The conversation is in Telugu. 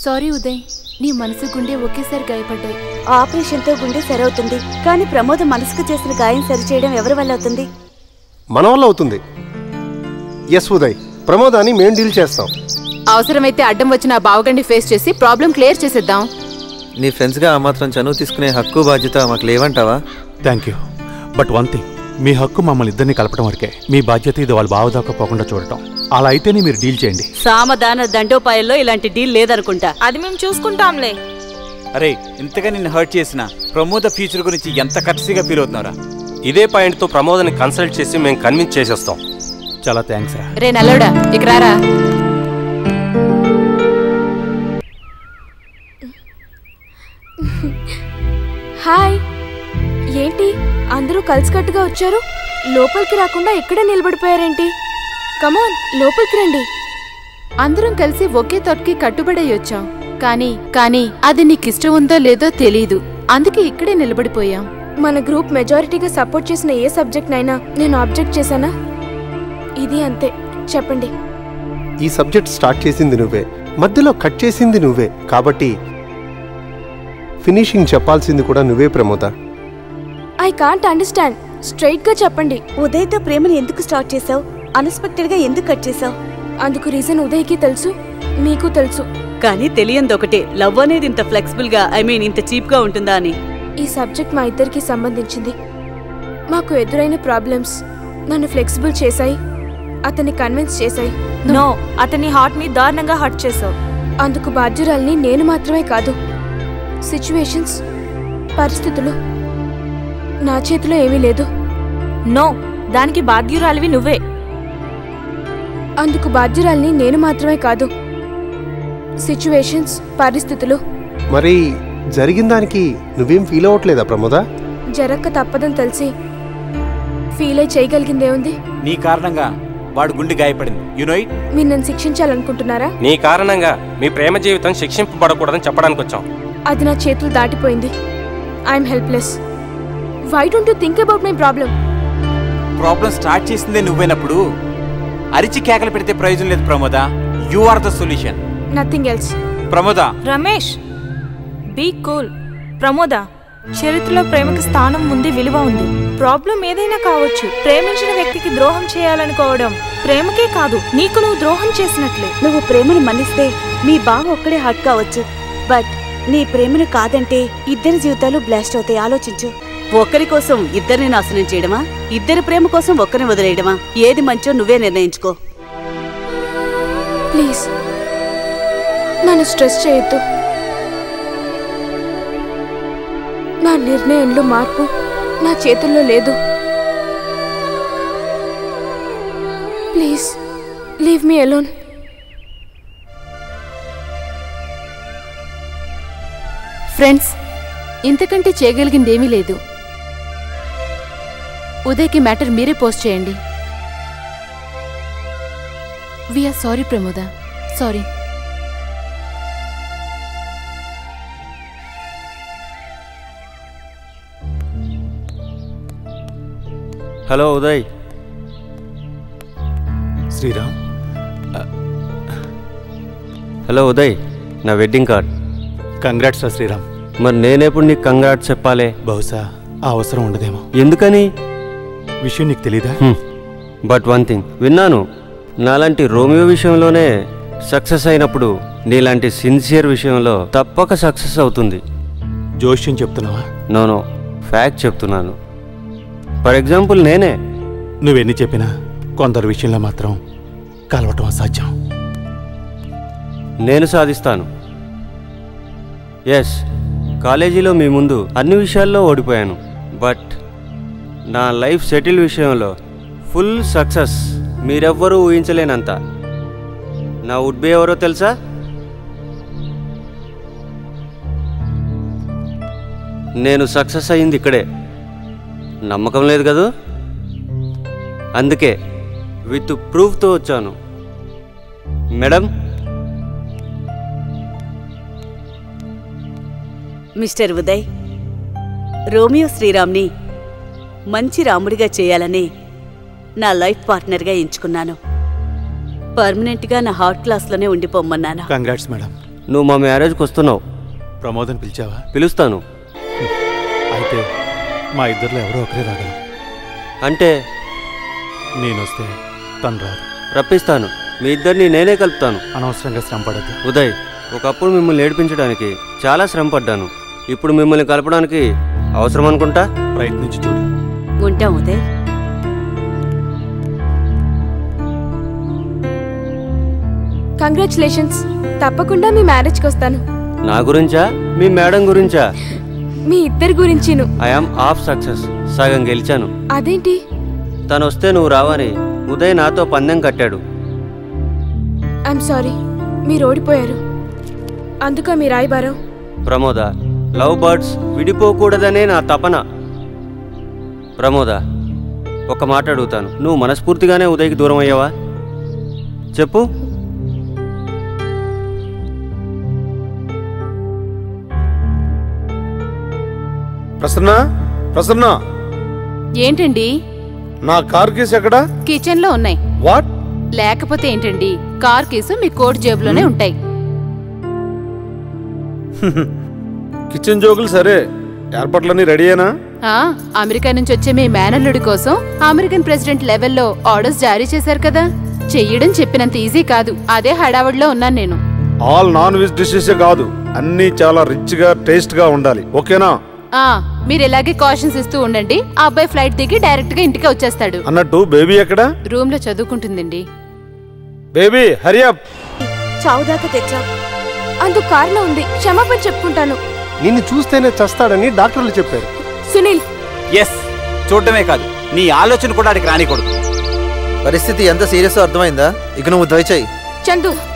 సారీ ఉదయ్ నీ మనసు గుండె ఒకేసారి గాయపడ్డాయి ఆపరేషన్తో గుండె సరవుతుంది కానీ ప్రమోద మనసుకు చేసిన గాయం సరిచేయడం ఎవరి వల్ల అవుతుంది మన వల్ల అవుతుంది ఎస్ ఉదయ్ ప్రమోదాన్ని మేం డీల్ చేస్తాం అవసరమైతే అడ్డం వచ్చిన ఆ బావగండి ఫేస్ చేసి ప్రాబ్లం క్లియర్ చేసేద్దాం నీ ఫ్రెండ్స్గా ఆ మాత్రం చనువు తీసుకునే హక్కు బాధ్యత మాకు లేవంటావా thank you but one thing మీ హక్కు మమ్మల్ని ఇద్దరిని కలపడం వరకే మీ బాధ్యత ఇది వాళ్ళు బావదాకా పోకుండా చూడటం అలా అయితేనే మీరు డీల్ చేయండి సామదాన దండోపాయంలో ఇలాంటి డీల్ లేదనుకుంటా అది మేము చూసుకుంటాంలే అరే ఇంతగా నిన్ను హర్ట్ చేసిన ప్రమోద ఫ్యూచర్ గురించి ఎంత కర్సీగా ఫీల్ అవుతున్నారా ఇదే పాయింట్తో ప్రమోదని కన్సల్ట్ చేసి మేము కన్విన్స్ చేసేస్తాం చాలా థ్యాంక్స్ రా రే నల్లోడా ఇక రారా హాయ్ ఏంటి అందరూ కలిసికట్టుగా వచ్చారు లోపలికి రాకుండా ఇక్కడే నిలబడిపోయారేంటి కమాన్ లోపలికి రండి అందరం కలిసి ఒకే తొట్కి కట్టుబడి వచ్చాం కానీ కానీ అది నీకిష్టం ఉందో లేదో తెలీదు అందుకే ఇక్కడే నిలబడిపోయాం మన గ్రూప్ మెజారిటీగా సపోర్ట్ చేసిన ఏ సబ్జెక్ట్ నైనా నేను ఆబ్జెక్ట్ చేశానా ఇది అంతే చెప్పండి ఈ సబ్జెక్ట్ స్టార్ట్ చేసింది నువ్వే మధ్యలో కట్ చేసింది నువ్వే కాబట్టి ఫినిషింగ్ చెప్పాల్సింది కూడా నువ్వే Pramoda I can't understand straight గా చెప్పండి ఉదయ్తో ప్రేమను ఎందుకు స్టార్ట్ చేసావు అన్ఎక్స్పెక్టెడ్ గా ఎందుకు కట్ చేసావు అందుకు రీజన్ ఉదయ్కి తెలుసు మీకు తెలుసు కానీ తెలియంది ఒకటే లవ్ అనేది ఇంత ఫ్లెక్సిబుల్ గా ఐ మీన్ ఇంత చీప్ గా ఉంటుందా అని ఈ సబ్జెక్ట్ మా ఇద్దరికి సంబంధించింది మాకు ఎదురైన ప్రాబ్లమ్స్ నన్ను ఫ్లెక్సిబుల్ చేశాయి అతన్ని కన్విన్స్ చేశాయి నో అతని హార్ట్ ని దారుణంగా హర్ట్ చేసావు అందుకు బాధ్యురాల్ని నేను మాత్రమే కాదు సిచ్యువేషన్స్ పరిస్థితులు నా చేతిలో ఏమీ లేదు నో దానికి బాధ్యురాలివి నువ్వే అందుకు బాధ్యురాల్ని నేను మాత్రమే కాదు సిచ్యువేషన్స్ పరిస్థితులు మరి జరిగిన దానికి నువ్వేం ఫీల్ అవ్వట్లేదా ప్రమోద జరక్క తప్పదని తెలిసి ఫీల్ అయి చేయగలిగిందేముంది నీ కారణంగా వాడు గుండె గాయపడింది యునో ఇట్ మీరు నన్ను శిక్షించాలనుకుంటున్నారా నీ కారణంగా మీ ప్రేమ జీవితం శిక్షింపబడకూడదని చెప్పడానికి వచ్చాం అది నా చేతులు దాటిపోయింది I'm helpless why don't you think about my problem problem start చేసిందే నువ్వైనప్పుడు అరిచి కేకలు పెడితే ప్రయోజనం లేదు Pramoda you are the solution nothing else Pramoda Ramesh be cool Pramoda చరిత్రలో ప్రేమకి స్థానం ఉంది విలువ ఉంది ప్రాబ్లం ఏదైనా కావచ్చు ప్రేమించిన వ్యక్తికి ద్రోహం చేయాలనుకోవడం ప్రేమకే కాదు నీకు నువ్వు ద్రోహం చేసినట్లే నువ్వు ప్రేమను మన్నిస్తే మీ బావ ఒక్కడే హట్ కావచ్చు బట్ నీ ప్రేమను కాదంటే ఇద్దరి జీవితాలు బ్లాస్ట్ అవుతాయి ఆలోచించు ఒకరి కోసం ఇద్దరిని నాశనం చేయడమా ఇద్దరి ప్రేమ కోసం ఒక్కరిని వదిలేయడమా ఏది మంచో నువ్వే నిర్ణయించుకో ప్లీజ్ నన్ను స్ట్రెస్ చేయొద్దు నా నిర్ణయంలో మార్పు నా చేతుల్లో లేదు please leave me alone friends ఇంతకంటే చేయగలిగిందేమీ లేదు ఉదయ్కి మ్యాటర్ మీరే పోస్ట్ చేయండి we're sorry Pramoda sorry hello Uday Sriram hello Uday నా వెడ్డింగ్ కార్డ్ కంగ్రాట్స్ రా శ్రీరామ్ మరి నేనెప్పుడు నీకు కంగ్రాట్ చెప్పాలే బహుశా ఆ అవసరం ఉండదేమో ఎందుకని విషయం నీకు తెలీదా బట్ వన్ థింగ్ విన్నాను నాలాంటి రోమియో విషయంలోనే సక్సెస్ అయినప్పుడు నీలాంటి సిన్సియర్ విషయంలో తప్పక సక్సెస్ అవుతుంది జోష్యం చెప్తున్నావా నోనో ఫ్యాక్ట్ చెప్తున్నాను ఫర్ ఎగ్జాంపుల్ నేనే నువ్వెన్ని చెప్పినా కొందరు విషయంలో మాత్రం కలవటం అసాధ్యం నేను సాధిస్తాను ఎస్ కాలేజీలో మీ ముందు అన్ని విషయాల్లో ఓడిపోయాను బట్ నా లైఫ్ సెటిల్ విషయంలో ఫుల్ సక్సెస్ మీరెవ్వరూ ఊహించలేనంత నా వుడ్ బి ఎవరో తెలుసా నేను సక్సెస్ అయ్యింది ఇక్కడే నమ్మకం లేదు కదూ అందుకే విత్ ప్రూఫ్తో వచ్చాను మేడం మిస్టర్ ఉదయ్ రోమియో శ్రీరామ్ని మంచి రాముడిగా చేయాలని నా లైఫ్ పార్ట్నర్గా ఎంచుకున్నాను పర్మనెంట్గా నా హార్ట్ క్లాస్లోనే ఉండిపోమ్మన్నాను కంగ్రాట్స్ మేడం నువ్వు మా మ్యారేజ్కి వస్తున్నావు ప్రమోదం పిలిచావా పిలుస్తాను అయితే మా ఇద్దరిలో ఎవరో ఒకరే రాగలం అంటే నేను వస్తే తను రాదు రప్పిస్తాను మీ ఇద్దరిని నేనే కలుపుతాను అనవసరంగా శ్రమ పడద్దు ఉదయ్ ఒకప్పుడు మిమ్మల్ని ఏడిపించడానికి చాలా శ్రమ పడ్డాను ఇప్పుడు మిమ్మల్ని కలపడానికి అవసరం అనుకుంటా ప్రయత్నించి చూడు ఉంటాం ఉదయ్ కంగ్రాచులేషన్స్ తప్పకుండా మీ మ్యారేజ్కి వస్తాను నా గురించా మీ మేడం గురించా మీ ఇద్దరి గురించిను ఐఆమ్ ఆఫ్ సక్సెస్ సగం గెలిచాను అదేంటి తను వస్తే నువ్వు రావని ఉదయ్ నాతో పందెం కట్టాడు ఐఎమ్ సారీ మీరు ఓడిపోయారు అందుక మీ రాయబారం ప్రమోద లవ్ బర్డ్స్ విడిపోకూడదనే నా తపన ప్రమోద ఒక మాట అడుగుతాను నువ్వు మనస్ఫూర్తిగానే ఉదయ్కి దూరం అయ్యావా చెప్పు ప్రసన్న ప్రసన్న ఏంటండి నా కార్ కేసు ఎక్కడా కిచెన్ లో ఉన్నాయి వాట్ లేకపోతే ఏంటండి కార్ కేసు మీ కోట్ జేబులోనే ఉంటాయి కిచెన్ జోకులు సరే ఏర్పాట్లన్నీ రెడీయేనా ఆ అమెరికా నుంచి వచ్చే మీ మేనల్లుడి కోసం అమెరికన్ ప్రెసిడెంట్ లెవెల్లో ఆర్డర్స్ జారీ చేశారు కదా చెయ్యడం చెప్పినంత ఈజీ కాదు అదే హడావుడిలో ఉన్నాను నేను ఆల్ నాన్ వెజ్ డిషెస్ కాదు అన్నీ చాలా రిచ్ గా టేస్ట్ గా ఉండాలి ఓకేనా ఆ మీరు ఇలాగే కాషన్స్ ఇస్తూ ఉండండి ఆ అబ్బాయి ఫ్లైట్ దిగి డైరెక్ట్ గా ఇంటికి వచ్చేస్తాడు అన్నట్టు బేబీ ఎక్కడా రూమ్ లో చదువుకుంటుందండి బేబీ హరియప్ చావు దాకా తెచ్చావు అందుకు కారణం ఉంది క్షమాపణ చెప్పుకుంటాను నిన్ను చూస్తేనే చస్తాడని డాక్టర్లు చెప్పారు సునీల్ ఎస్ చూడటమే కాదు నీ ఆలోచన కూడా అడిగి రానికూడదు పరిస్థితి ఎంత సీరియస్ అర్థమైందా ఇక నువ్వు దయచేయి చందు